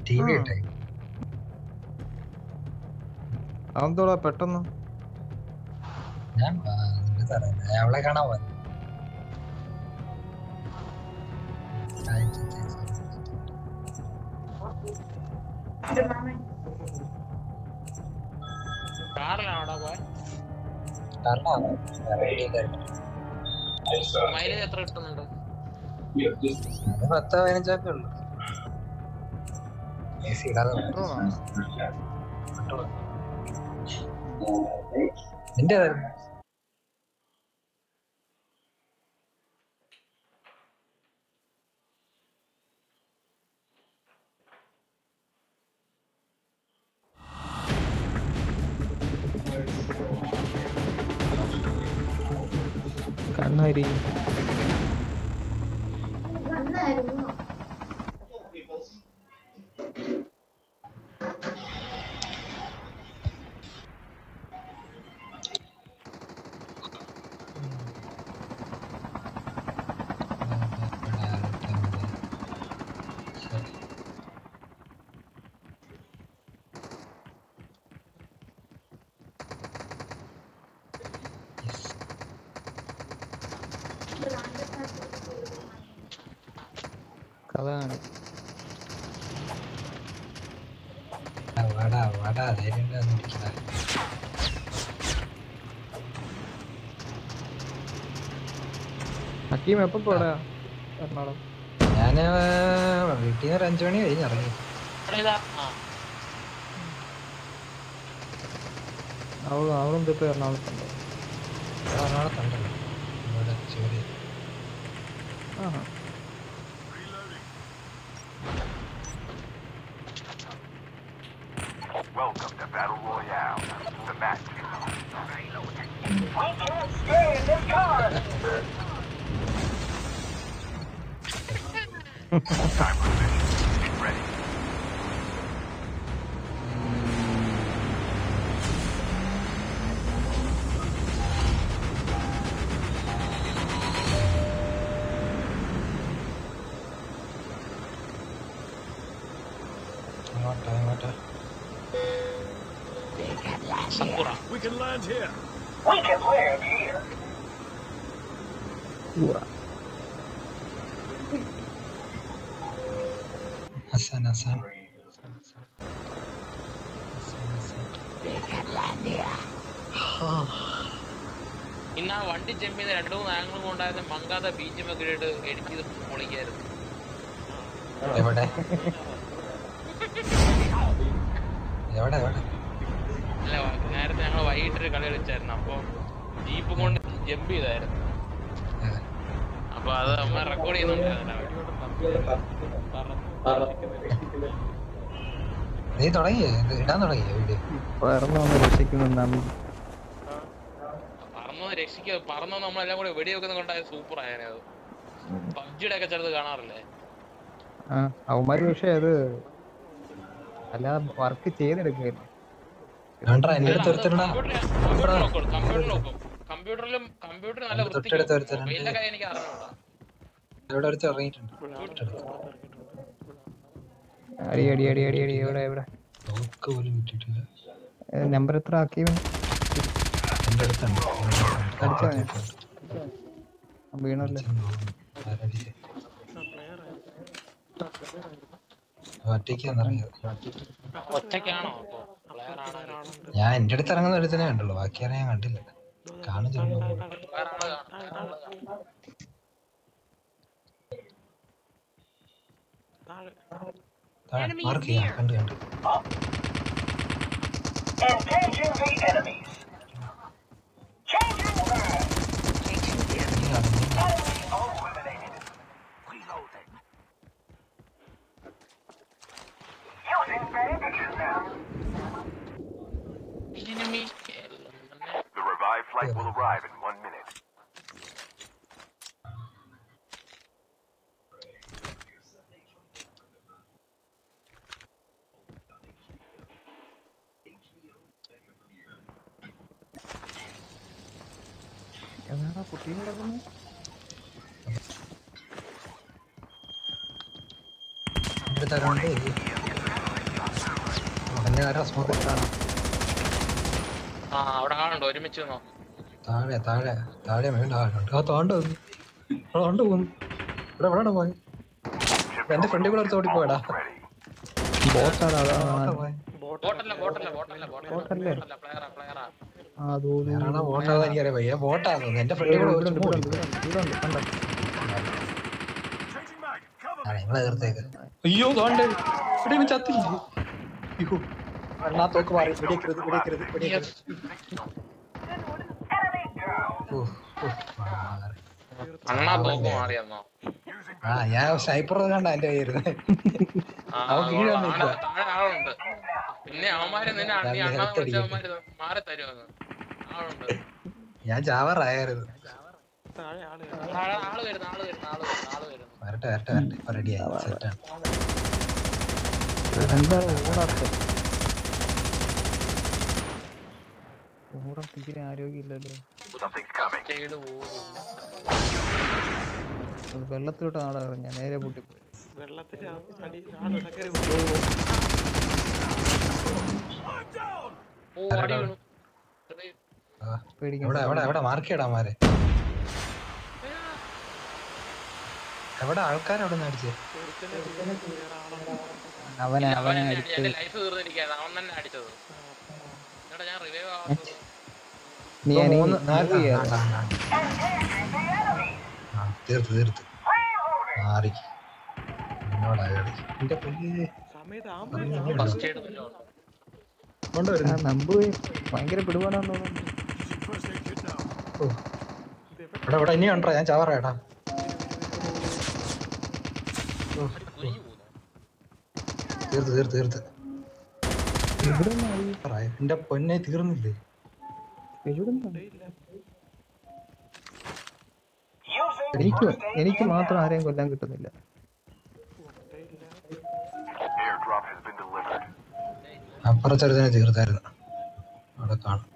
T V ആ. ഇട്ടേ അതെന്തോടാ പെട്ടെന്ന് ഞാൻ ആ, നിന്റെ സാറേ, ഞാൻ അവളെ കാണാൻ പോയി കാറിലാണോടാ പോയ കാരണം റേഡിയിലായിരുന്നു മൈലേജ് എത്ര കിട്ടുന്നുണ്ട് അത് പത്തോ പതിനഞ്ചൊക്കെ ഉള്ളു എ സി ഇടാതെ പോയി. പെട്രോളാ? നിന്റെ കണ്ണാരി അതാണ് വാടാ വാടാ ധൈര്യം ഉണ്ടെന്ന് ഇരിക്കടാ. ഹക്കീം എപ്പോ പോടാ എറണാകുളം ഞാന് വീട്ടിൽ നിന്ന് ഒരു അഞ്ചു മണി കഴിഞ്ഞ് ഇറങ്ങി എടാ ഇതാ ആ അവൾ അവളും ഇപ്പൊ എറണാകുളത്തുണ്ടോ ഇവിടെ എറണാകുളത്തുണ്ടല്ലോ ഇവിടെ ജോലി ആഹാ Welcome to Battle Royale. The match. Time for mission. Get ready. അങ്ങോട്ടാ അങ്ങോട്ടാ സപ്പുറ We can land here. പൂറ Hasan Hasan ഇന്ന് ആ വണ്ടി ജമ്പ് ചെയ്ത് രണ്ടു മൂന്ന് ആംഗിൾ കൊണ്ടായിരുന്നു മങ്കാത്ത ബീച്ചും ഒക്കെ ഇട്ട് എഡിറ്റ് ചെയ്ത് പൊളിക്കായിരുന്നു എവിടെ എവിടെ എവിടെ അല്ല നേരത്തെ ഞങ്ങൾ വൈകിട്ടൊരു കളി കളിച്ചായിരുന്നു അപ്പൊ ജീപ്പ് കൊണ്ട് ജമ്പ് ചെയ്തായിരുന്നു ഏ, അപ്പൊ അത് അമ്മ റെക്കോർഡ് ചെയ്യുന്നുണ്ടായിരുന്നു നീ തുടങ്ങിയേ ഇത് ഇടാൻ തുടങ്ങിയേ വീഡിയോ പറന്നു വന്ന് രക്ഷിക്കുന്ന നന്ദി പറന്നോ രക്ഷിക്കുക പറന്നോ നമ്മളെല്ലാം കൂടെ വെടി വെക്കുന്ന കൊണ്ടായ സൂപ്പർ ആയേനെ അത് പബ്ജിയുടെ ഒക്കെ ചിലത് കാണാറില്ലേ ആ അവന്മാര് പക്ഷെ അത് അല്ലാതെ വർക്ക് ചെയ്തെടുക്കുകയായിരുന്നു വേണ്ടാ എന്റെ അടുത്ത് ഒരുത്തരടാ കമ്പ്യൂട്ടറിൽ നോക്കും കമ്പ്യൂട്ടറിലും കമ്പ്യൂട്ടർ നല്ല അതിന്റെ വൃത്തിക്ക് തൊട്ടടുത്ത് ഒരുത്തനുണ്ട്. മൊബൈലിന്റെ കാര്യം എനിക്ക് അറിഞ്ഞൂടാ ഇവിടെ ഒരുത്തർ ഇറങ്ങിയിട്ടുണ്ട് തൊട്ടടുത്ത്. അടി അടി അടി അടി അടി എവിടെ എവിടെ തോക്ക് പോലും കിട്ടിയിട്ടില്ല നമ്പർ എത്ര ആക്കി എന്റെ അടുത്തുണ്ട് അടിച്ചോ ഞാൻ? വീണല്ലേ ഒറ്റയ്ക്കാന്നറിയത് ഒറ്റയ്ക്കാണോ അപ്പൊ പ്ലെയർ ആണോ ഞാൻ എന്റെ അടുത്ത് ഇറങ്ങുന്ന ഒരുത്തനെ കണ്ടുള്ളൂ ബാക്കി ആരെയും ഞാൻ കണ്ടില്ല കാണും ചിലപ്പോ വേറെ ആള് കാണും വേറെ ആള് കാണും മാർക്ക് ചെയ്യാം കണ്ടു കണ്ടു നീ കാണും, നീ കാണും. enemy The revived flight will arrive in one minute. എന്നാടാ കുട്ടി കിടക്കുന്നു എന്റെ അടുത്ത് ആരുണ്ട്? അവന്റെ ആരാ സ്മോക്ക് ആ അവിടെ ആളുണ്ട് ഒരുമിച്ച് നിന്നോ താഴെ താഴെ താഴെ വേണ്ട ആളുണ്ട് ആ താണ്ട വന്നു അവിടെ താണ്ട പോന്നു ഇവിടെ എവിടെ പോയി എന്റെ ഫ്രണ്ടിൽ കൂടെ ഒരു തോടി പോയടാ Ready. ബോട്ടാണ് അതാ ബോട്ടല്ല ബോട്ടല്ല ബോട്ടല്ല ബോട്ടല്ല ബോട്ടല്ലേ? ബോട്ടല്ല പ്ലെയറാ പ്ലെയറാ ആ അതോ വേറാണോ ബോട്ടാന്ന് എനിക്കറിയാം പയ്യ ബോട്ടാന്ന് എന്റെ ഫ്രണ്ടിൽ കൂടെ ഒരു ചുമ്മാ ഓടി. ഇവിടെ ഉണ്ട് കണ്ടോ ആ, നിങ്ങളെ തീർത്തേക്ക് അയ്യോ തോണ്ട് ഇവിടെ ഇവൻ ചത്തില്ലേ അയ്യോ അണ്ണാ തോക്ക് മാറി വെടിക്കരുത് വെടിക്കരുത് വെടിക്കരുത് ഓ, ഓ, മാറി. അണ്ണാ തോക്ക് മാറിയെന്നോ ആ ഞാൻ സ്നൈപ്പർ കണ്ട എന്റെ കയ്യിരുന്നേ ആ, അവൻ കീഴെ ആള് നിൽക്കുവാ. താഴെ ആളുണ്ട് പിന്നെ അവന്മാര് നിന്നെ നീ ഞാൻ അണ്ണാ നേരത്തെ വിളിച്ച അടിക്കും. അവന്മാര് മാറി തരുമെന്ന് ആളുണ്ട് ഞാൻ ചാവറായിരുന്നു ആള് ആള് വരുന്നു ആള് വരുന്നു ആള് വരുന്നു ആള് വരുന്നു വരട്ടെ വരട്ടെ വരട്ടെ ഇപ്പൊ റെഡിയായി സെറ്റാണ് എന്താ ഓടാത്ത ഓടാൻ തീരെ ആരോഗ്യമില്ലല്ലോ Something's coming. ചെയ്ത് പോകും അത് വെള്ളത്തിലോട്ട് ആടാ ഞാൻ നേരെ പൊട്ടിപ്പോയി ഓ അടി വീണു ചെറിയ- ആ, പേടിക്കാൻ എവിടെ എവിടെ എവിടെ മാർക്ക് ചെയ്യടാമാരെ എവിടെ ആൾക്കാരെവിടെ നിന്ന് അടിച്ചേ അവനെ അവൻ അവനെ എന്നെ അടി- അടിച്ച് എന്റെ ലൈഫ് തീർന്നിരിക്കുകയാണ് അവൻ തന്നെ അടിച്ചത് എന്നിട്ട് ഞാൻ റിവൈവ് ആവാത്തത് നീ ഇപ്പൊ അനീ മൂന്ന് നാല് move ചെയ്യാതെ. ആ, ആ, ആ. ആ, തീർത്ത് തീർത്ത് മാറി എന്നോടാ കളി എന്റെ പൊന്നേ ഫസ്റ്റ് എയ്ഡ് വല്ലതും ഉണ്ടോ? ആ കൊണ്ടുവരുന്നു നമ്പ് ഭയങ്കര പിടിപാടാന്ന് തോന്നുന്നു ഓ. ഇവിടെ ഇവിടെ ഇനി ഉണ്ടോ ഞാൻ ചവറേടാ കുനിഞ്ഞു പോകുന്നു തീർത്ത് തീർത്ത് തീർത്ത് ഇവിടെ ഒന്നും പറയാ എന്റെ പൊന്നെ തീർന്നില്ലേ ഇവിടെ ഒന്നും എനിക്ക് എനിക്ക് മാത്രം ആരെയും കൊല്ലാൻ കിട്ടുന്നില്ല Airdrop has been delivered. അപ്പുറത്തൊരുതിനെ തീർത്തായിരുന്നു അവിടെ കാണും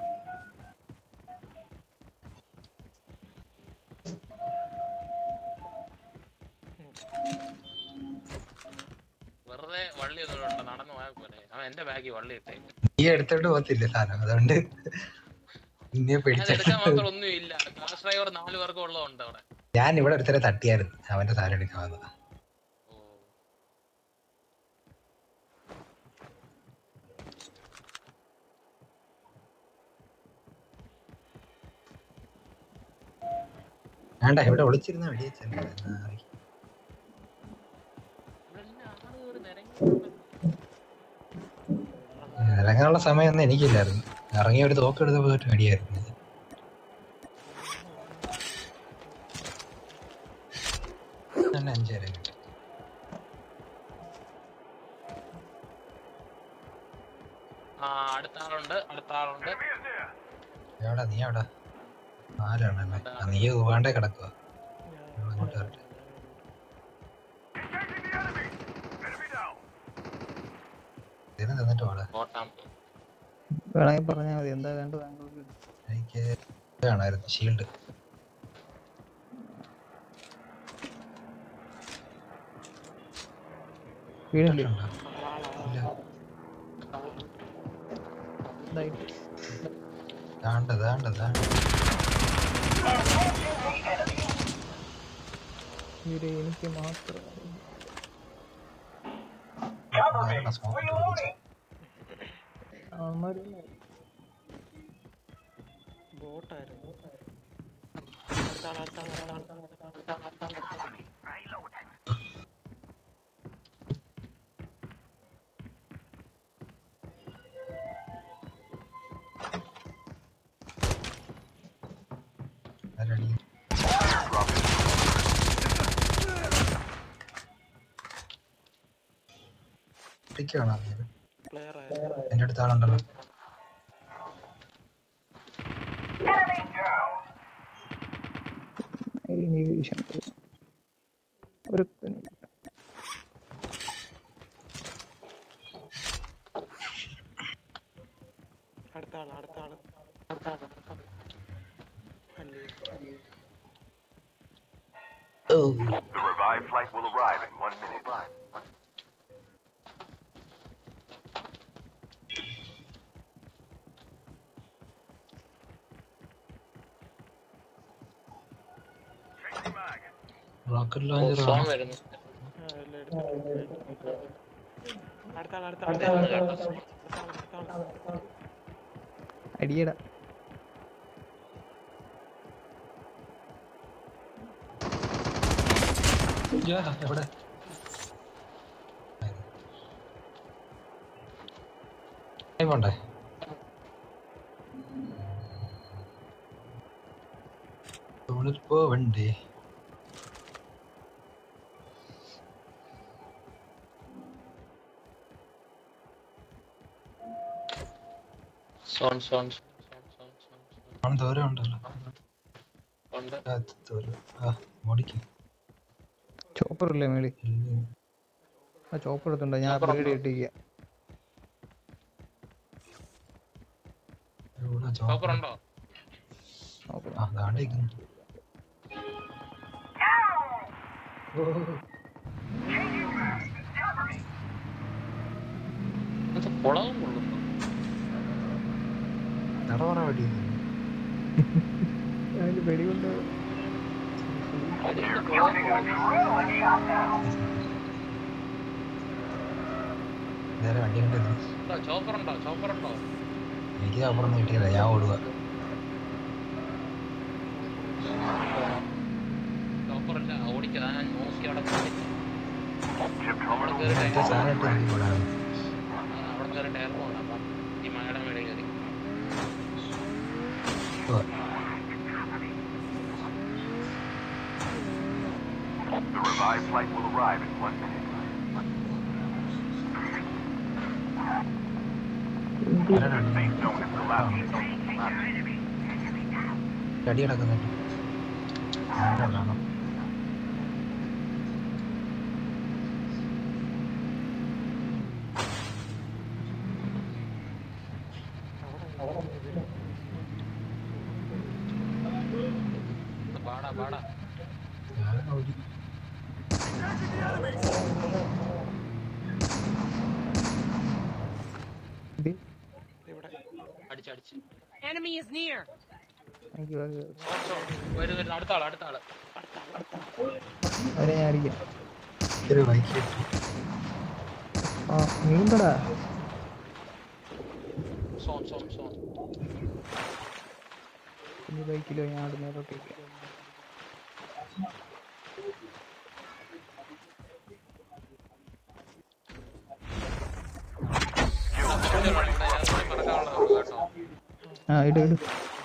വെറുതെ വള്ളി ഒന്നുണ്ട് നടന്നു പോയാൽ പോലെ അവൻ എന്റെ ബാഗിൽ വള്ളി ഇട്ടേ നീ എടുത്തോണ്ട് പോകത്തില്ല സാധനം അതുകൊണ്ട് നിന്നെ ഞാൻ പിടിച്ച എടുക്കാൻ മാത്രം ഒന്നും ഇല്ല കാർ ഡ്രൈവർ നാല് പേർക്കും ഉള്ളതുണ്ട് അവിടെ ഞാൻ ഇവിടെ ഒരുത്തരെ തട്ടിയായിരുന്നു അവന്റെ സാധനം എടുക്കാൻ വന്നതാ ഓ വേണ്ട ഇവിടെ ഒളിച്ചിരുന്ന വെടിയച്ചല്ല ഇവിടെ എന്നെ ആള് കേറി നിരങ്ങി ഇറങ്ങാനുള്ള സമയമൊന്നും എനിക്കില്ലായിരുന്നു ഇറങ്ങി ഒരു തോക്കെടുത്ത് പോയിട്ട് വെടിയായിരുന്നു തന്നെ അഞ്ചേരെ കിട്ടി ആ അടുത്ത ആളുണ്ട് അടുത്ത ആളുണ്ട് എവിടെ നീ എവിടെ നാലാണല്ലേ ആ, നീ വേണ്ടേ കിടക്കുക അങ്ങോട്ട് വരട്ടെ ഇതിന് തന്നിട്ട് പോടാ ഓട്ടാം വേണമെങ്കിൽ പറഞ്ഞാൽ മതി എന്താ വേണ്ടത് താങ്കൾക്ക് എനിക്ക് ഇതാണായിരുന്നു ഷീൽഡ് വീടില്ലേ ഇല്ല ഇതായിട്ട് ദാണ്ട ദാണ്ട ദാണ്ട ഇവിടെ എനിക്ക് മാത്രം ആരെടാ smoke ഇട്ട് പിടിച്ചേ? അവന്മാര് ആരടി? ഇരിക്കുവാണോ നീ? എന്റെ അടുത്ത് ആളുണ്ടല്ലോ ഇനി വീശാൻ ഒരു ഓ The revived flight will arrive in one minute. Rocket launcher zone വരുന്നു അടിയടാ എവിടെ ടൈം ഉണ്ടേ തോണിൽ പോവണ്ടേ zone zone zone zone zone zone അവൻ ദൂരം ഉണ്ടല്ലോ ഉണ്ട് ആ, ദൂരം ആ മോടിക്ക് ചോപ്പർ ഇല്ലേ മേളി ആ ചോപ്പർ എടുത്തുണ്ടോ ഞാൻ Chopper ബ്രീഡ് ഉണ്ടോ? കിട്ടിക്കുക ഇവിടെ ചോപ്പർ ഉണ്ടോ നോക്കണം ആ ദാണ്ട് നിക്കുന്നു. ഓ, ഇത് കുളവും കൊള്ളുന്നു നടപറ വെടി അതിൽ വെടികൊണ്ട് അതിന്റെ കുളവും നേരെ വണ്ടി കണ്ടിരുന്നു ഉണ്ടോ ചോപ്പർ ഉണ്ടോ ചോപ്പർ ഉണ്ടോ എനിക്ക് അപ്പുറം കിട്ടിയില്ല ഞാൻ ഓടുക ചോപ്പർ ഇല്ല ഓടിക്കതാ ഞാൻ നോക്കി അവിടെ കണ്ടില്ല. Chip അവിടെ terminal. കയറി മറ്റേ ടയർ സാധനം ഇട്ട് എനിക്ക് ഓടാണ് അവിടെ കയറി ടയർ പോകണം അപ്പം ഈ മഴയുടെ മേളിൽ കയറി ഓ, The revived flight will arrive in one minute. ആരാണ് അടി? Safe zone is collapsing. അടി കിടക്കുന്നുണ്ട് ആരാ കാണാം പാടാ പാടാ ഞാൻ ഓടി ഇത് അടിച്ചടിച്ച് Enemy is near. എനിക്ക് വരും വരും വരും അടുത്ത ആള് അടുത്ത ആള് അവരെ ഞാൻ അടിക്കാം ഒരു ബൈക്ക് കിട്ടി ആ നീന്തടാ സോൺ സോൺ സോൺ കുഞ്ഞു ബൈക്കിലോ ഞാൻ അവിടെ നേരോട്ടേക്ക് മറക്കാനുള്ളതാണ് കേട്ടോ ആ ഇട് ഇട്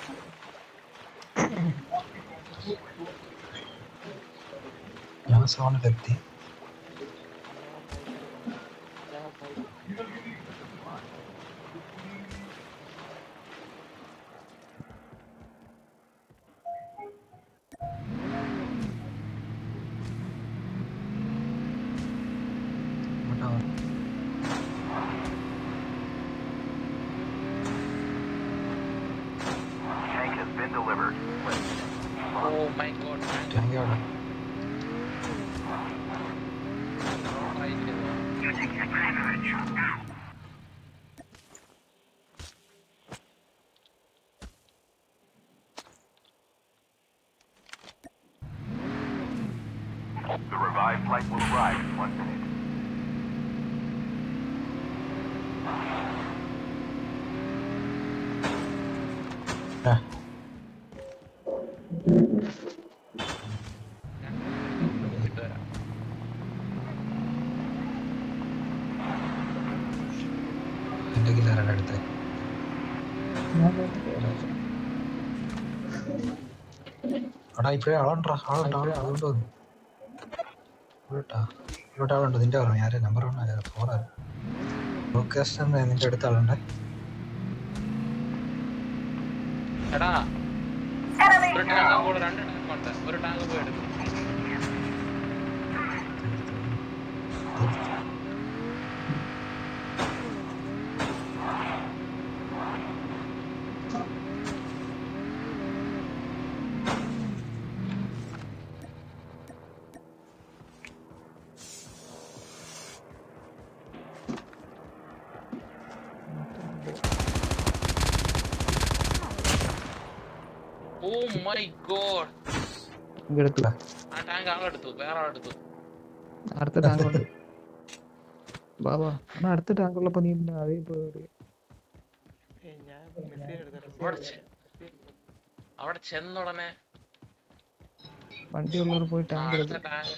ഞാൻ സോണിലെത്തി ഇങ്ങോട്ടാ വാ. Tank has been delivered. ഓ മൈ ഗോഡ് ടാങ്ക് അവിടെ The revived flight will arrive in one minute. ആ എന്റെ കില്ലാറാണ് അടുത്ത് എടാ ഇപ്പഴേ ആളുണ്ടാ ആളുണ്ട് ആളുണ്ട് അതുകൊണ്ട് വന്നു ഇവിടോട്ടാ ഇവിടോട്ട് ആളുണ്ട് നിന്റെ പറഞ്ഞു ആരെ നമ്പർ ആണ് ഫോറാ ലൊക്കേഷൻ നിന്റെ അടുത്ത ആളുണ്ട് എടാ ഒരു ടാങ്ക് കൂടെ രണ്ട് ടാങ്ക് ഉണ്ട് ഒരു ടാങ്ക് പോയി എടുക്കും ഓ മൈ ഗോഡ് ഇങ്ങെടുത്തു ആ ടാങ്ക് ടാങ്ക് ആളെടുത്തു വേറെ ആളെടുത്തു അടുത്ത ടാങ്ക് ഉണ്ട് വാ വാ എന്നാ അടുത്ത ടാങ്ക് ഉള്ളപ്പോ നീ പിന്നെ അതേ പോയി അവിടെ ചെ- അവിടെ ചെന്നുടനെ വണ്ടി ഉള്ളവർ പോയി ആ, ടാങ്ക് അടുത്ത എടുക്കും tank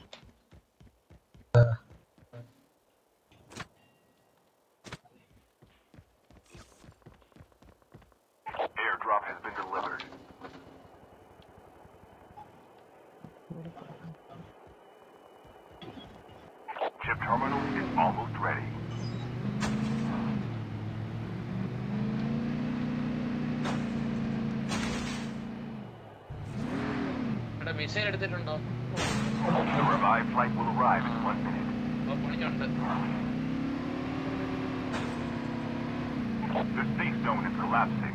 Airdrop has been delivered. Chip terminal is almost ready. ഇവിടെ മിസൈൽ എടുത്തിട്ടുണ്ടോ The revived flight will arrive in one minute. ഇപ്പൊ പണിയുണ്ട് The safe zone is collapsing.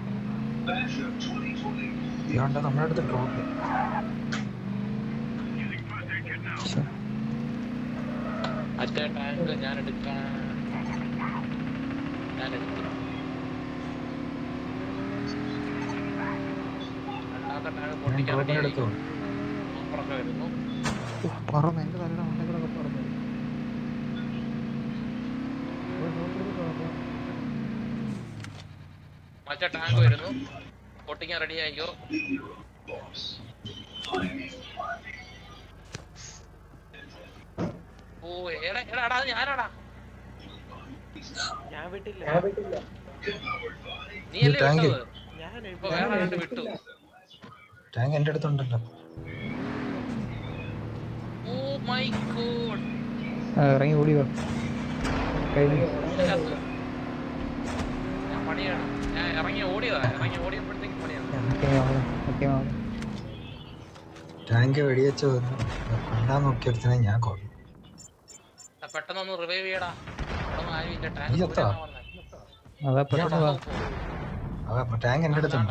ഇതുകൊണ്ട് നമ്മുടെ അടുത്ത് ഡ്രോപ്പ് മറ്റേ ടാങ്ക് ഞാൻ എടുക്കാൻ ഞാൻ എടുത്തു രണ്ടാമത്തെ ടാങ്ക് പൊട്ടിക്കാൻ ഡ്രോപ്പിന് ready എടുത്തു ആയി. ഓഫറൊക്കെ വരുന്നു പറന്ന് എന്റെ തലയുടെ മണ്ടകളൊക്കെ പറന്നു മറ്റേ ടാങ്ക് വരുന്നു പൊട്ടിക്കാൻ റെഡി ആയിക്കോ ഓ എടാ എടാ എടാ അത് ഞാനാടാ നീ അല്ലേ ടാങ്ക്. വിട്ടത് ഇപ്പൊ വേറെ ആരാണ്ട് വിട്ടു ടാങ്ക് എൻ്റെ അടുത്തുണ്ടല്ലോ ഓ മൈ ഗോഡ് ഇറങ്ങി ഓടി വാ കഴിഞ്ഞു ഞാൻ പണിയാണ് ഞാൻ ഇറങ്ങി ഓടിയതാ ഇറങ്ങി ഓടിയപ്പോഴത്തേക്ക് പണിയാണ് ഓക്കെ ഓക്കെ ടാങ്ക് വെടിവെച്ച് വന്നു കൊല്ലാൻ നോക്കിയതിനെ ഞാൻ കൊന്നു ആ, പെട്ടെന്നൊന്ന് റിവൈവ് ചെയ്യടാ പെട്ടെന്ന് ആരും ഇല്ല നീ ചത്താ? ടാങ്ക് അതാ പെട്ടെന്ന് വാ അതെ ടാങ്ക് എൻ്റെ അടുത്തുണ്ട്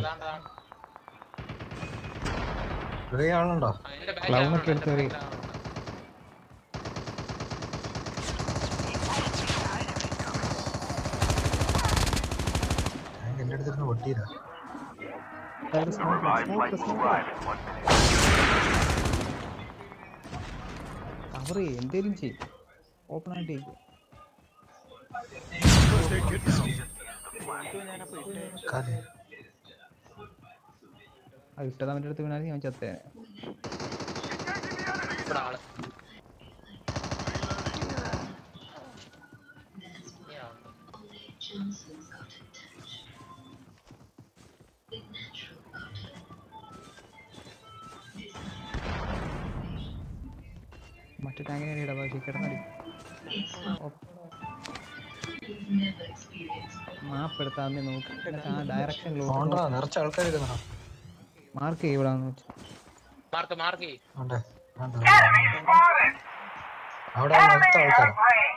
ചെറിയ ആളുണ്ടോ Clown ഒക്കെ എടുത്ത് എറിയും. ടാങ്ക് എൻ്റെ അടുത്തിരുന്ന് പൊട്ടിയതാ The revived flight will arrive in one minute. Cover ചെയ്യ് എന്തേലും ചെയ്യും ഓപ്പൺ ആയിട്ട് ഇരിക്കും കാലേ അത് ഇട്ടത് അവൻ്റെ അടുത്ത് വീണാൽ ഞാൻ ചത്തേനെ ഇവിടെ ആള് ഈ ആള്. മറ്റേ ടാങ്കിനെ ഇടാ പക്ഷേ കിടന്നടി മാപ്പ് എടുത്താൽ അന്ന് നോക്ക് എന്നിട്ട് ആ ഡയറക്ഷനിലോട്ട് പോണ്ടാ നിറച്ച ആൾക്കാർ ഇരുന്നോ മാർക്ക് ചെയ്യും ഇവിടെ വെച്ച് മാർക്ക് മാർക്ക് ചെയ്യ്. വേണ്ടേ വേണ്ട അവിടെ മൊത്തം ആൾക്കാരാ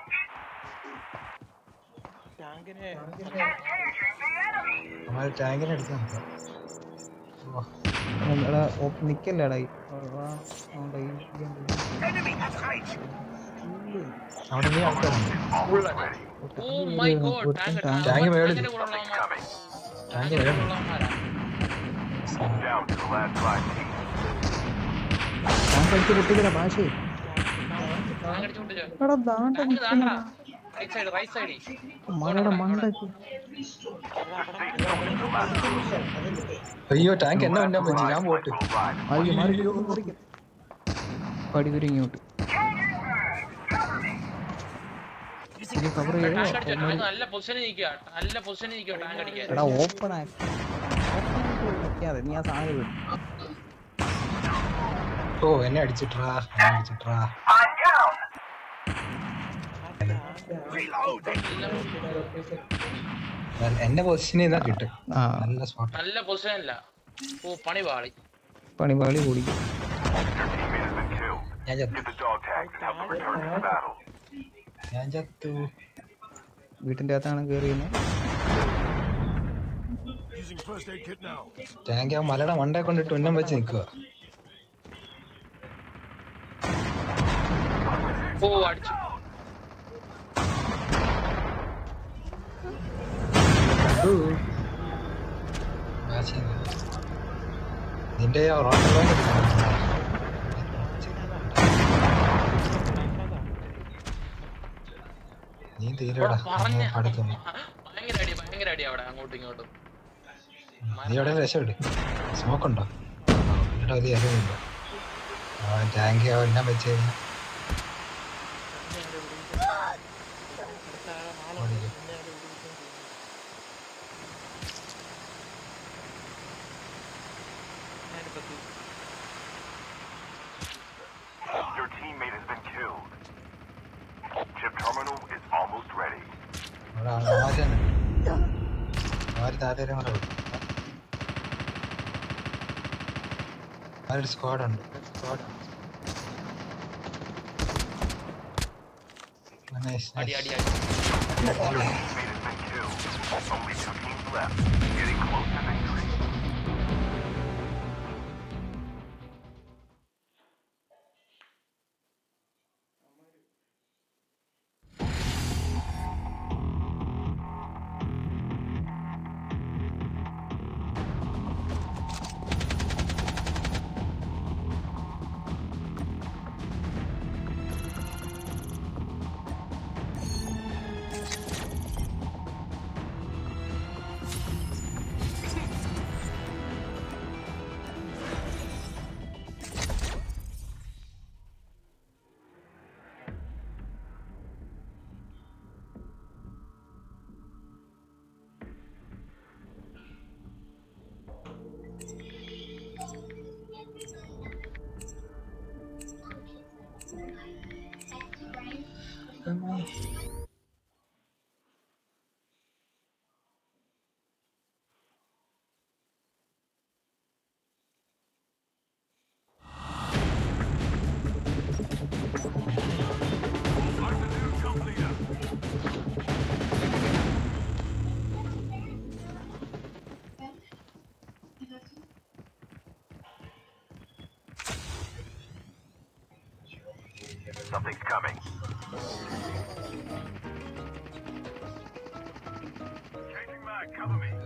നമ്മൾ ടാങ്കിനെ എടുത്ത് നോക്കാം വാ. എടാ നിക്കല്ലേടാ ഈ വാ, അവിടെ ഈ ഇതുണ്ട്. അവിടെ നീ ആൾക്കാരുണ്ട് ഓ my God tank tank tank മേളിൽ. ടാങ്കിന്റെ കൂടെ ഉള്ളവന്മാരാ. ടാങ്ക് ടാങ്കിന്റെ വേണം കൂടെ ഉള്ളവന്മാരാ. Down to the last five teams. Tank അടിച്ച് പൊട്ടിക്കല ഭാഷേ ടാങ്ക് അടിച്ച് പൊട്ടിച്ചോ. എടാ ദാണ്ട ടാങ്ക് താണ്ടാ. റൈറ്റ് സൈഡ് റൈറ്റ് സൈഡിൽ മലയുടെ മണ്ടക്ക് അയ്യോ ടാങ്ക് എന്നെ മുന്നേ വെച്ച് ഞാൻ പോട്ട് Will arrive in അയ്യോ മാറി പടിതുരി ഇങ്ങോട്ട് കവർ ചെയ്യോ ടാങ്ക് അടിച്ചോ ടാങ്ക് നല്ല പൊസിഷനിൽ നിൽക്കുക നല്ല പൊസിഷനിൽ നിൽക്കുക ടാങ്ക് അടിക്കാൻ എടാ ഓപ്പൺ ആക്കി വെക്കാതെ നീ ആ സാധനം വിടും ഓ എന്നെ അടിച്ചിട്ടാ എന്നെ അടിച്ചിട്ടാ നല്ല- എന്റെ പൊസിഷനിൽ നിന്നാ കിട്ടും ആ നല്ല സ്പോട്ട് നല്ല പൊസിഷനില്ല ഓ പണി പാളി പണിപാളി കുടിക്കും Your teammate has been killed. ഞാൻ ചത്തു Get the dog tag and help them return to the battle. ഞാൻ ചത്തു വീട്ടിന്റെ അകത്താണ് കയറിയുന്നത് ടാങ്ക് ആ മലയുടെ മണ്ടയെ കൊണ്ടിട്ട് ഉന്നം വെച്ച് നിൽക്കുക ഓ അടിച്ചു നിന്റെ ആ റോഡ് നീ തീരടാ പറഞ്ഞ അടുത്തൊന്നും ഭയങ്കര അടി ഭയങ്കര അടി അവിടെ അങ്ങോട്ടും ഇങ്ങോട്ടും നീ എവിടെ രക്ഷപ്പെട് സ്മോക്ക് ഉണ്ടോ ഇവിടെ വലിയ അറിവില്ല ടാങ്ക് എല്ലാം വെച്ച് കഴിഞ്ഞാൽ ഓടിക്കും. Your teammate has been killed. Chip terminal is almost ready. അവിടെ അവന്മാര് തന്നെ അവര് താഴെ കൂടെ വിടും അവരുടെ സ്ക്വാഡ് ഉണ്ട് സ്ക്വാഡ് നൈസ് അടി അടി നൈസ് അടി Your teammate has been killed. Only two teams left. Getting close to victory. Something's coming. Changing mag, cover me.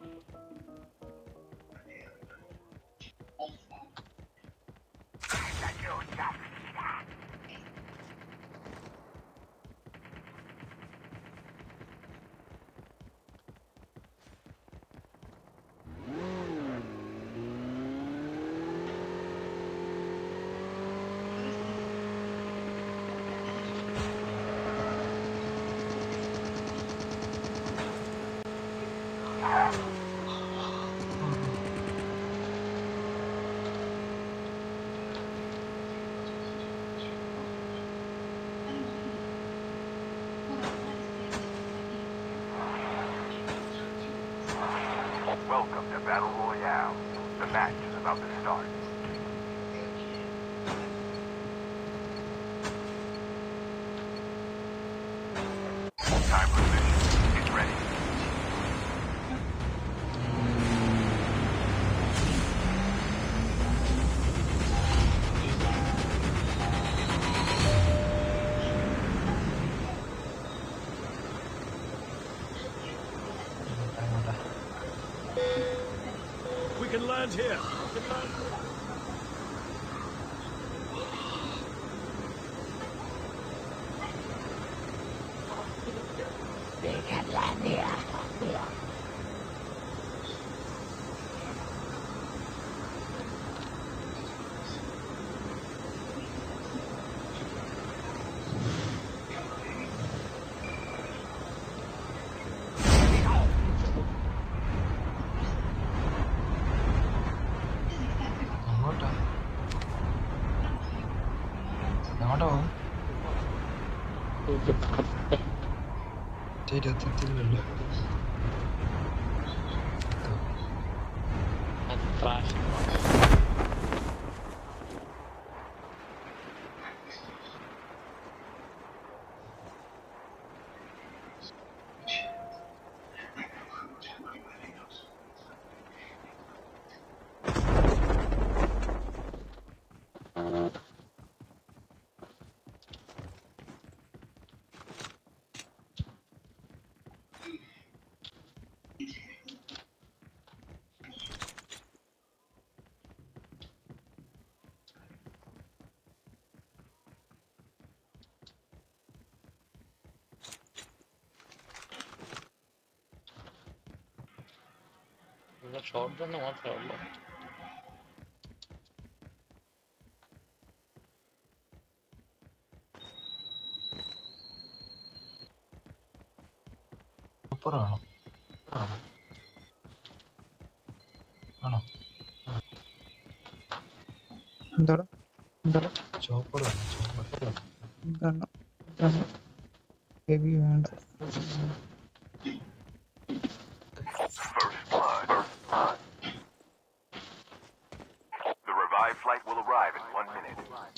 Welcome to Battle Royale. The match is about to start. Time for the mission. Get ready. അങ്ങോട്ടാ We can land here. അങ്ങോട്ടാ അങ്ങോട്ടാ പോകും ഇരുപത്തെത്തില്ലല്ലോ crash ഇവിടെ short gun മാത്രമേ ഉള്ളൂ സൂപ്പറാണോ ആണോ എന്താടാ എന്താടാ ചോപ്പർ വേണം ചോപ്പർ ഗണ്ണ് ഗണ്ണ് ഹെവി വേണ്ട First blood. The revived flight will arrive in one minute.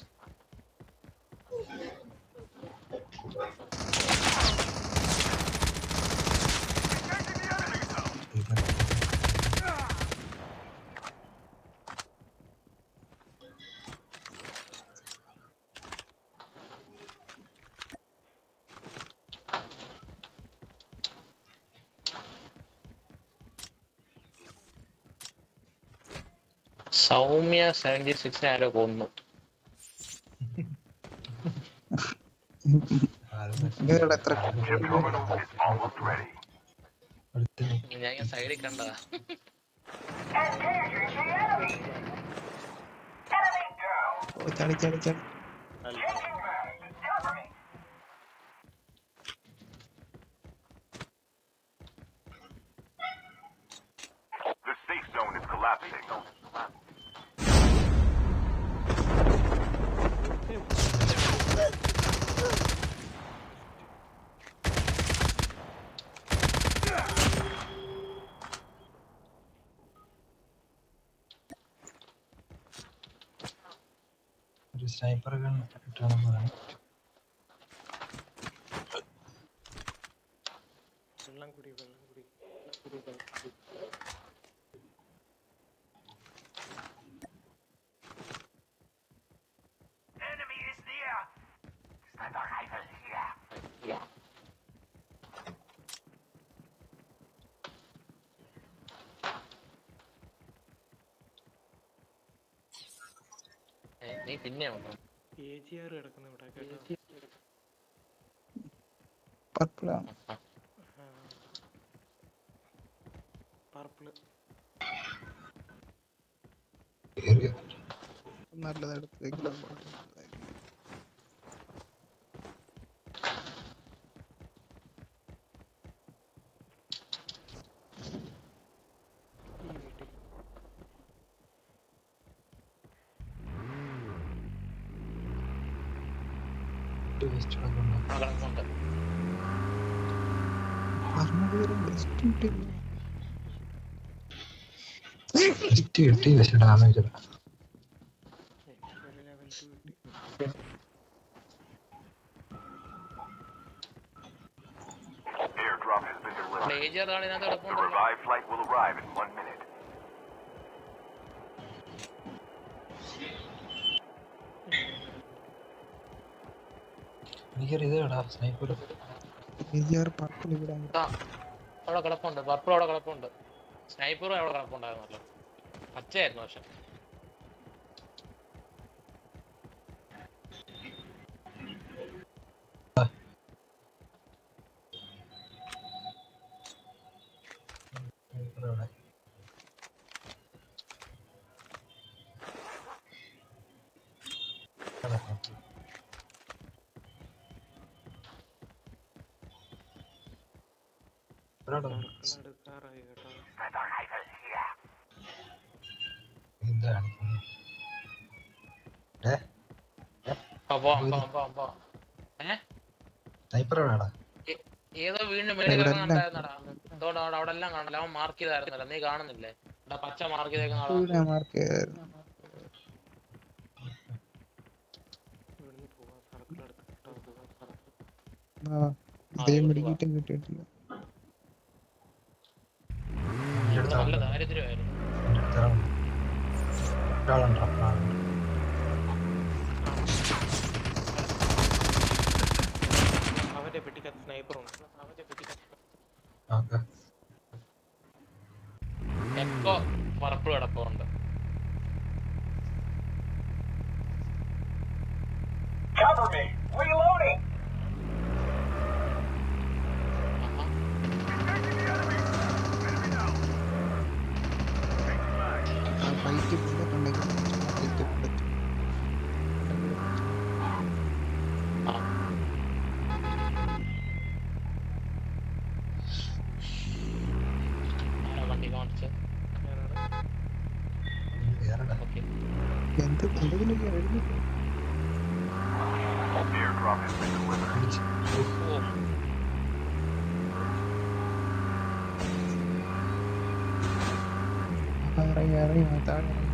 Soumya seventy six ആരോ കൊന്നു ഇവരുടെ എത്ര Chip terminal is almost ready. അടുത്തിന് ഞാൻ സൈഡിൽ കണ്ടതാ ഓ, ചാടി ചാടി ചാടി The safe zone is collapsing. ഒരു സ്നൈപ്പർ ഗൺ കിട്ടണം പറയണം വെള്ളം കുടി വെള്ളം കുടി Enemy is near. Sniper rifle here. ഏ, നീ പിന്നെ വന്നോ എ ജി ആർ കിടക്കുന്നു ഇവിടെ കേട്ടോ പർപ്പിളാണ് പർപ്പിള് കേറിയോ? നല്ലത് എടുത്ത് വെക്കണം ഈ വീട്ടിൽ ഒരു waste കിടക്കുന്നുണ്ടോ? ആ കിടക്കുന്നുണ്ട് പറഞ്ഞത് വരെ ബെസ്റ്റ് കിട്ടില്ല Waste കിട്ടി പക്ഷെ ഡാമേജ് ഇല്ല ലെവൽ ലെവൽ ടു കിട്ടി Airdrop has been delivered. Major ആളിനകത്ത് The കിടപ്പുണ്ടല്ലോ revived flight will arrive in one minute. എനിക്കൊരു ഇത് കേടാ സ്നൈപ്പർ വിജയർ പർപ്പിൾ ഇവിടെ അങ്ങ് ആ, അവിടെ കിടപ്പുണ്ട് പർപ്പിൾ അവിടെ കിടപ്പുണ്ട് സ്നൈപ്പറും അവിടെ കിടപ്പുണ്ടായിരുന്നല്ലോ പച്ചയായിരുന്നു പക്ഷെ സ്നൈപ്പർ അവിടെ കിടക്കാം. ഒരാടെ ഉണ്ട്. സർക്കിൾ എടുക്കാറായി കേട്ടോ Sniper rifle here. എന്താ കാണിക്കുന്നത് ഏ ആ, പോവാം പോവാം പോവാം പോവാം ഏ സ്നൈപ്പർ എവിടെയാടാ ഏ- ഏതോ വീടിന്റെ മേളിൽ ഇവിടെ കിടക്കുന്ന എല്ലാം കണ്ടായിരുന്നടാ അതോടെ അവിടെ അവിടെ എല്ലാം കാണല്ലോ അവൻ മാർക്ക് ചെയ്തായിരുന്നല്ലോ നീ കാണുന്നില്ലേ ഇവിടെ പച്ച മാർക്ക് ചെയ്തേക്കുന്ന ആളാ ഇവിടെ മാർക്ക് ചെയ്തായിരുന്നു ഇവിടുന്ന് പോവാം സർക്കിൾ എടുത്ത് കേട്ടോ ആ ഇതേ മെഡിക്കിട്ടും കിട്ടിയിട്ടില്ല എൻ്റെ അടുത്ത് നല്ല ആളുണ്ട്. ദാരിദ്ര്യമായിരുന്നു എൻ്റെ അടുത്ത് ആളുണ്ട്. ഒരാളുണ്ടോ ആളുണ്ട്. അവന്റെ പെട്ടിക്കകത്ത് സ്നൈപ്പറുണ്ട് അവന്റെ പെട്ടിക്കകത്ത് ഓക്കെ എക്കോ പർപ്പിൾ കിടപ്പുണ്ട് Cover me. Reloading. ആഹാ. എന്ത് എന്തെങ്കിലും എഴുതി Airdrop has been delivered. അടിച്ച്. ഓ ഇറങ്ങി ഇറങ്ങി താഴെ ഇറങ്ങി.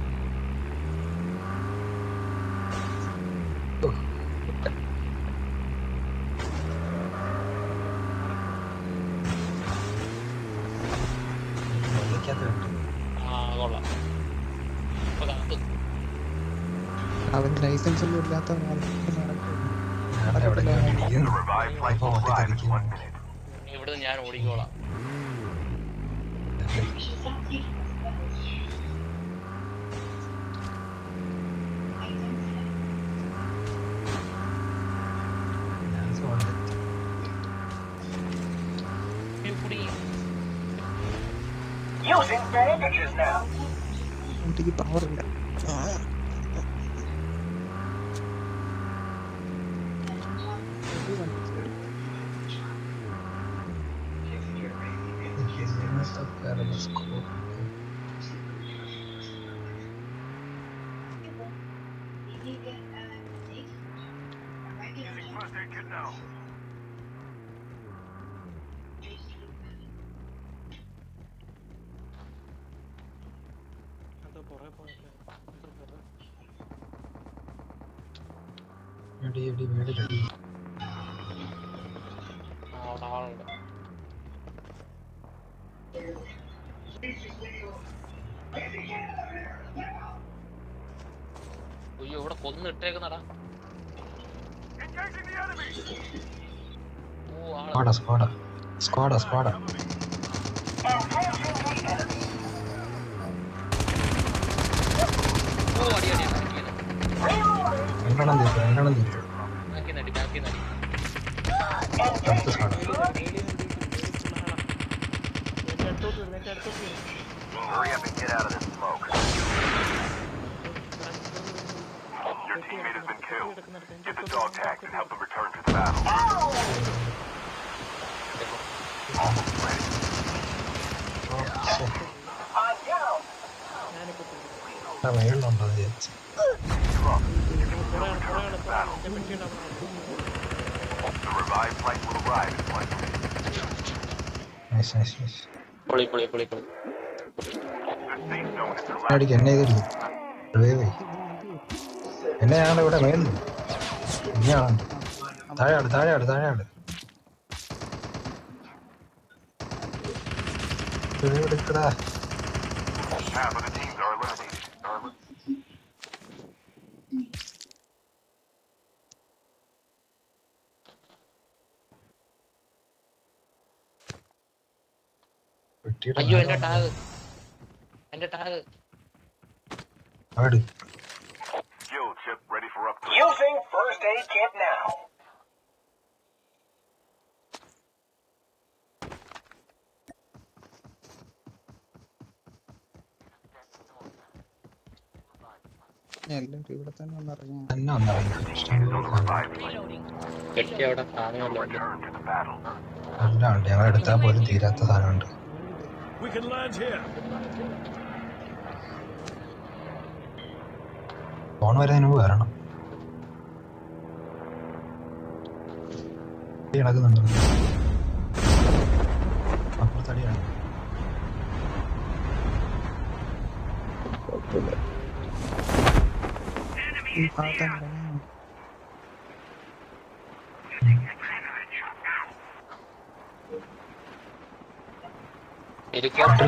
വള്ളിക്കകത്ത് കെട്ടി. ആ കൊള്ളാം ഇപ്പൊ കത്തു അവന് ലൈസൻസ് ഒന്നും ഇല്ലാത്ത ഞാൻ എവിടെ ഇരിക്കുന്നു The revived flight ഇപ്പൊ will arrive in ഓട്ടിത്തെറിക്കുന്നു one minute. ഇവിടുന്ന് ഞാൻ ഓടിക്കോളാം ഞാൻ സോണിലെത്തി. കുടി വണ്ടിക്ക് പവർ ഇല്ല ഇതിനകത്തൊക്കെ ഇറങ്ങി scope Using first aid kit now. അത് പുറകെ പോയല്ലേ അത് പുറകെ എടി എടി മേടിക്കടി ആ അവിടെ ആളുണ്ട് അയ്യോ ഇവിടെ കൊന്നിട്ടേക്കുന്നടാ Engaging the enemy. ഓ ആള് സ്ക്വാഡാ സ്ക്വാഡാ സ്ക്വാഡാ സ്ക്വാഡാ ഓ അടി അടി അടി രണ്ടെണ്ണം തീർത്തു രണ്ടെണ്ണം തീർത്തു ബാക്കി നടി ബാക്കി നടി അടുത്ത സ്ക്വാഡാ എന്റെ അടുത്തോട്ട് വരും എന്റെ അടുത്തോട്ട് വരും Hurry up and get out of this smoke. Your teammate has been killed. Get the dog tags and help them return to the battle. Almost ready. ഞാനിപ്പോ പോകും മേളിലുണ്ടോ എന്ന് വിചാരിച്ചു Trump, പുറകെ പുറകെ എന്റെ പെട്ടിയുടെ അവിടെ the revived flight will arrive in one minute. Nice nice nice പൊളി പൊളി പൊളി പൊളി The safe zone is collapsed. അടിക്ക് എന്നെ ചെയ്തിരിക്കും വേവേ എന്നെ ഞാൻ ഇവിടെ മേളിൽ ഇനിയാളുണ്ട് താഴെയാണ് താഴെയാണ് താഴെയാണ് എടുക്കടാ Half of the teams are eliminated. Are eli- വെട്ടിയുടെ അയ്യോ എന്റെ ടാഗ് എന്റെ ടാഗ് ആട് Skill chip ready for upgrade. Using first aid kit now. എല്ലാവരും ഇവിടെ തന്നെ ഒന്ന് ഇറങ്ങി തന്നെ വന്നിറങ്ങി ഇഷ്ടംപോലെ Revived flight കെട്ടി അവിടെ സാധനമല്ലോ will return to the battle. എല്ലാം ഉണ്ട് ഞങ്ങൾ എടുത്താൽ പോലും തീരാത്ത സാധനമുണ്ട് We can land here. Phone വരുന്നതിന് മുമ്പ് വരണം അടി കിടക്കുന്നുണ്ട് അപ്പുറത്തടിയാണ് ഈ ഭാഗത്താണ് ഇറങ്ങി ഹെലികോപ്റ്റർ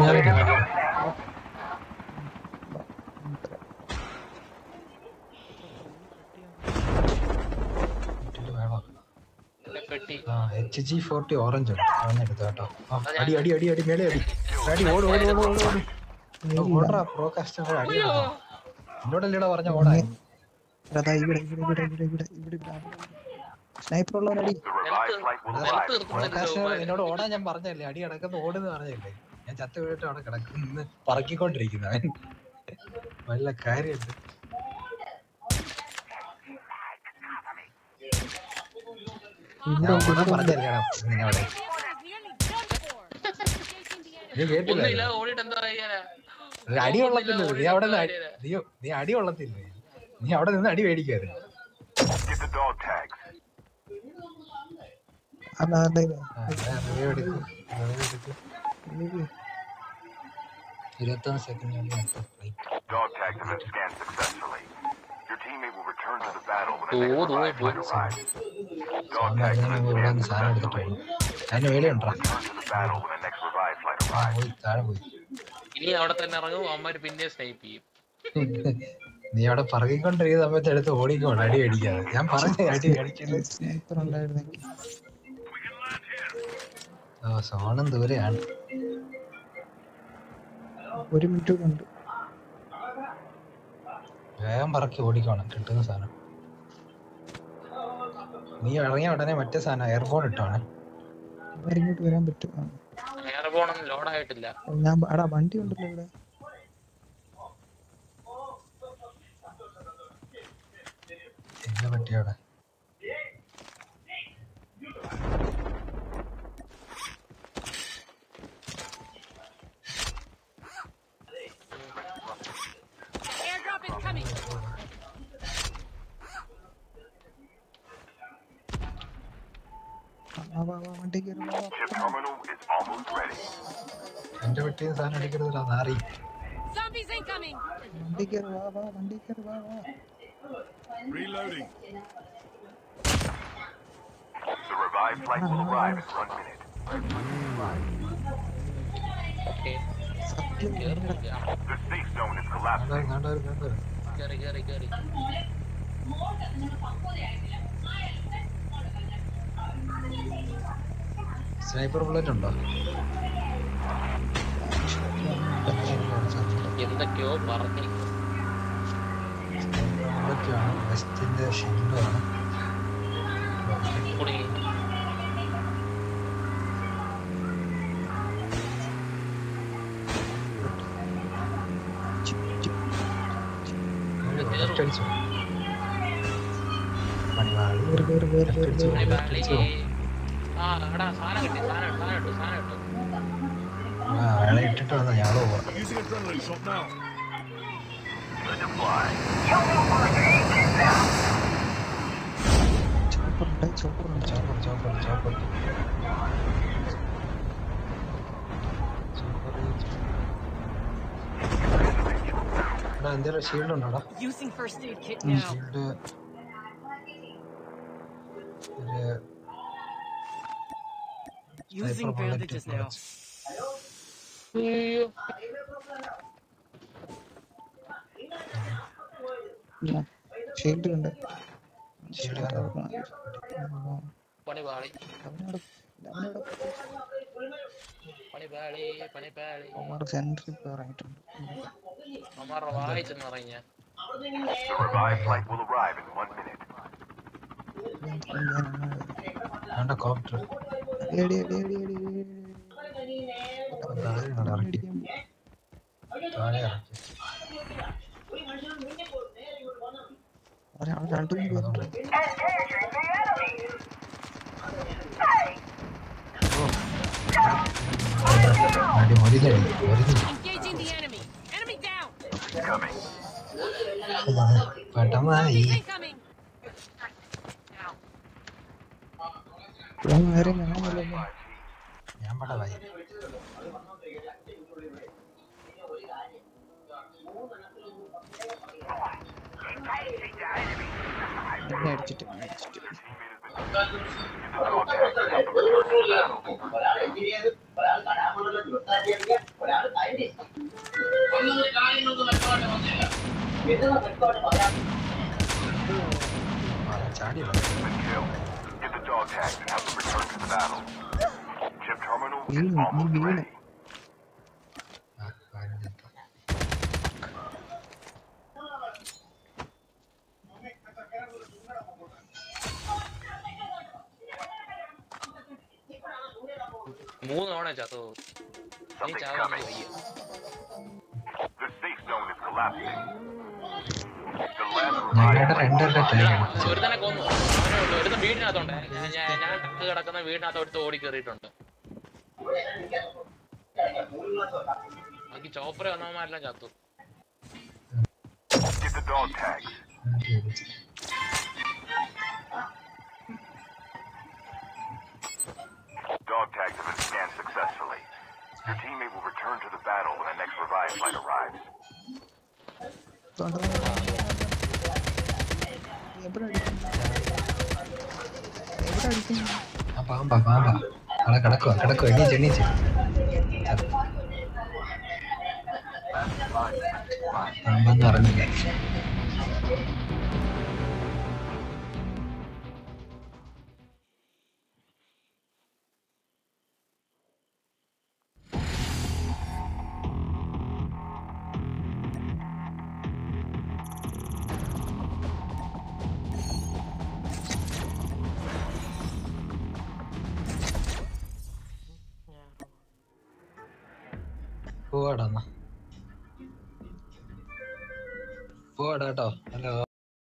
വീട്ടില് വേണം പെട്ടി ആ എച്ച് ജി ഫോർട്ടി ഓറഞ്ച് ഉണ്ട് അതെടുത്തു കേട്ടോ ആ, അടി അടി അടി അടി മേലെ അടി അടി ഓട് ഓട് ഓട് ഓട് ഓട് ഓടാ പ്രോ കസ്റ്റമർ അടി എന്നോടല്ലേടാ പറഞ്ഞ ഓടാ അതാ ഇവിടെ ഇവിടെ ഇവിടെ ഇവിടെ ഇവിടെ ഇവിടെ സ്നൈപ്പർ ഉള്ളവരടി The revived flight will arrive. നിലത്ത് പ്രോ കസ്റ്റമർ നിർത്തുന്നില്ല എന്നോട് ഓടാൻ ഞാൻ പറഞ്ഞല്ലേ അടി കിടക്കുന്ന ഓടുന്ന് പറഞ്ഞല്ലേ ഞാൻ ചത്ത വീണിട്ട് അവിടെ കിടക്കുന്ന പറക്കിക്കൊണ്ടിരിക്കുന്ന അവൻ വല്ല കാര്യമുണ്ട് ഞാൻ ഓടാൻ പറഞ്ഞല്ലേടാ നിന്നോട് നീ കേട്ടില്ല ഒന്നുമില്ല ഓടിയിട്ട് എന്താ ചെയ്യാനാ ഒരു അടി കൊള്ളത്തില്ല നീ അവിടെ നിന്ന് അടി- നീ നീ അടി കൊള്ളത്തില്ല നീ അവിടെ നിന്ന് അടി മേടിക്കായിരുന്നു Get the dog tags. അല്ല അല്ല ഇത് റിവ്യൂ എടുക്കും റിവ്യൂ എടുക്കും ഇരുപത്തൊന്ന് second Dog tags have been scanned successfully. Your teammate will return to the battle when the ഓ, next ദോ, revive flight ദോ. arrives. Dog സാധനം tags അറിഞ്ഞാൽ ഇവിടെ നിന്ന് സാധനം എടുത്തിട്ട് പോകും അതിന് വേലയുണ്ടാ return to the battle when the next revive flight ആ arrives. പോയി താഴെ പോയി ഇനി അവിടെ തന്നെ ഇറങ്ങും അവന്മാര് പിന്നെ സ്നൈപ്പ് ചെയ്യും നീ അവിടെ പറകിക്കൊണ്ടിരിക്കുന്ന സമയത്ത് എടുത്ത് ഓടിക്കോണം അടി അടിക്കാതെ ഞാൻ പറഞ്ഞ അടി അടിക്കില്ല സ്നൈപ്പർ ഉണ്ടായിരുന്നെങ്കിൽ ഓ സോണും ദൂരെയാണ് ഒരു മിനിറ്റ് കൂടെ ഉണ്ട് വേഗം പറക്കി ഓടിക്കോണം കിട്ടുന്ന സാധനം നീ ഇറങ്ങിയ ഉടനെ മറ്റേ സാധനം എയർഫോൺ ഇട്ടോണേ ഇങ്ങോട്ട് വരാൻ പറ്റും ആ. എയർബോണൊന്നും ലോഡായിട്ടില്ല ഞാൻ എടാ വണ്ടി ഉണ്ടല്ലോ ഇവിടെ എന്താ പറ്റിയവിടെ Airdrop is coming. ആ, വാ വാ വണ്ടി കയറി വാ, വാ. Chip terminal is almost ready. എന്റെ വെട്ടിയ സാധനം അടിക്കരുത് നാറി Zombies incoming. വണ്ടി കയറി വാ വാ വണ്ടി കയറി വാ വാ Reloading. The revived flight will arrive in one minute. Okay സത്യം The safe zone is collapsing. കണ്ടവരും കണ്ടവരും കേറി കേറി കേറി സ്നൈപ്പർ ബുള്ളറ്റ് ഉണ്ടോ എന്തൊക്കെയോ പറഞ്ഞു ബുള്ളറ്റാണ് വെസ്റ്റിന്റെ ഷീൽഡാണ് കുടുങ്ങി ലെഫ്റ്റ് അടിച്ചു മണിവാളി കയറി കയറി കയറി കയറി അടിച്ചു. ഒരു left ബാലി അടിച്ചു. ആ എടാ സാധനം കിട്ടി സാധനം ഇട്ടു, സാധനം ഇട്ടു സാധനം ഇട്ടു ആ അയാളെ ഇട്ടിട്ട് വന്ന ഞങ്ങള് പോവാം Using adrenaline shot now. Good to fly. ചോപ്പറുണ്ട് ചോപ്പറുണ്ട് ചോപ്പർ ചോപ്പർ ചോപ്പർ എടാ എന്തേലും ഷീൽഡ് ഉണ്ടോടാ Using first aid kit now. Shield ഒരു Using sniper bullet bandages now. bullets. അയ്യോ ഷീൽഡ് ഉണ്ട് ഷീൽഡ് പണി പാളി അവനോട് അവനോട് പണി പാളി പണി പാളി അവന്മാർ സെൻട്രിൽ ഇറങ്ങിയിട്ടുണ്ട് അമ്മാരുടെ വായിച്ചെന്ന് പറഞ്ഞ The revived flight will arrive in one minute. വേണ്ട കോപ്റ്റർ എടി എടി എടി എടി താഴെ ഇറക്കി താഴെ ഇറക്കി ഒരാൾ രണ്ടു മൂന്ന് പേരുണ്ട് അടി മൊരിഞ്ഞടി മൊരിഞ്ഞടി Engaging the enemy. Enemy down. Coming. പെട്ടെന്നായി Zombies incoming. ഇവൻ നേരെ ഞാനല്ലോ ഞാൻ പടവായി എന്നെ അടിച്ചിട്ട് എന്നെ അടിച്ചിട്ട് The dog tags help them return to the battle. ചാടി Been killed. Get the dog tags and have them return to the battle. Chip terminal is വീണു നീ almost വീണു ready. മൂന്ന് തവണ ചത്തു നീ Something's ചാവാൻ coming. വയ്യ The safe zone is collapsing. The last ഞങ്ങളുടെ revived രണ്ടരുടെ എടാ, ട്രെയിൻ ഒരുത്തനെ കൊന്നു അവനെ കൊന്നു. ഒരുത്തൻ വീടിനകത്തുണ്ട് ഞാൻ ഞാൻ- ഞാൻ ടക്ക് കിടക്കുന്ന വീടിനകത്ത് ഒരുത്ത് ഓടി കയറിയിട്ടുണ്ട് ബാക്കി ചോപ്പറ വന്നവന്മാരെല്ലാം ചത്തു Get the dog tags. Dog tags have been scanned successfully. Your teammate will return to the battle when the next revive flight arrives. തോണ്ട, തോണ്ട, തോണ്ട. എവിടെ അടിക്കും എവിടെ അടിക്കും ആ പാമ്പാ പാമ്പാ അവിടെ കിടക്കുക കിടക്കുക എണീച്ച് എണീച്ച് പാമ്പെന്ന് പറഞ്ഞില്ല പോവാടാ എന്നാ പോവാടാ കേട്ടോ ഹലോ